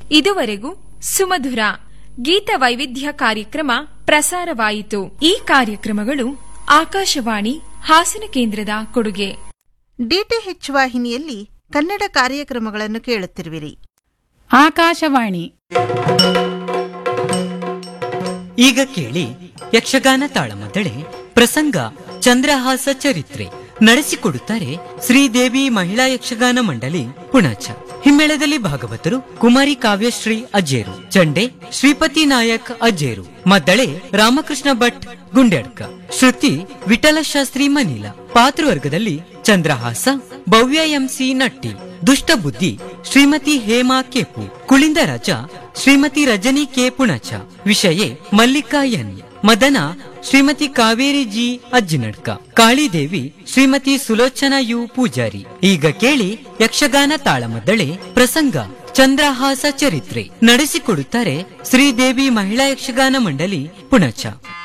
ಇದುವರೆಗೂ ಸುಮಧುರ ಗೀತ ವೈವಿಧ್ಯ ಕಾರ್ಯಕ್ರಮ ಪ್ರಸಾರವಾಯಿತು ಈ ಕಾರ್ಯಕ್ರಮಗಳು ಆಕಾಶವಾಣಿ ಹಾಸನ ಕೇಂದ್ರದ ಕೊಡುಗೆ ಡಿಟಿಎಚ್ ವಾಹಿನಿಯಲ್ಲಿ ಕನ್ನಡ ಕಾರ್ಯಕ್ರಮಗಳನ್ನು ಕೇಳುತ್ತಿರುವಿರಿ ಆಕಾಶವಾಣಿ ಈಗ ಕೇಳಿ ಯಕ್ಷಗಾನ ತಾಳಮದ್ದಳೆ ಪ್ರಸಂಗ ಚಂದ್ರಹಾಸ ಚರಿತ್ರೆ ನಡೆಸಿಕೊಡುತ್ತಾರೆ ಶ್ರೀದೇವಿ ಮಹಿಳಾ ಯಕ್ಷಗಾನ ಮಂಡಳಿ ಪುಣಾಚ ಹಿಮ್ಮೇಳದಲ್ಲಿ ಭಾಗವತರು ಕುಮಾರಿ ಕಾವ್ಯಶ್ರೀ ಅಜ್ಜೇರು ಚಂಡೆ ಶ್ರೀಪತಿ ನಾಯಕ್ ಅಜ್ಜೇರು ಮದ್ದಳೆ ರಾಮಕೃಷ್ಣ ಭಟ್ ಗುಂಡ್ಯಡ್ಕ ಶ್ರುತಿ ವಿಠಲ ಶಾಸ್ತ್ರಿ ಮನಿಲ ಪಾತೃವರ್ಗದಲ್ಲಿ ಚಂದ್ರಹಾಸ ಭವ್ಯ ಎಂಸಿ ನಟ್ಟಿ ದುಷ್ಟ ಬುದ್ಧಿ ಶ್ರೀಮತಿ ಹೇಮಾ ಕೇಪು ಕುಳಿಂದ ರಾಜ Shrimati Rajani K Punacha Vishaye Mallika N Madana Shrimati Kaveri G Ajjinadka Kalidevi Shrimati Sulochana U Poojary ಈಗ ಕೇಳಿ ಯಕ್ಷಗಾನ ತಾಳಮದ್ದಳೆ ಪ್ರಸಂಗ ಚಂದ್ರಹಾಸ ಚರಿತ್ರೆ ನಡೆಸಿಕೊಡುತ್ತಾರೆ ಶ್ರೀದೇವಿ ಮಹಿಳಾ ಯಕ್ಷಗಾನ ಮಂಡಳಿ ಪುಣಚ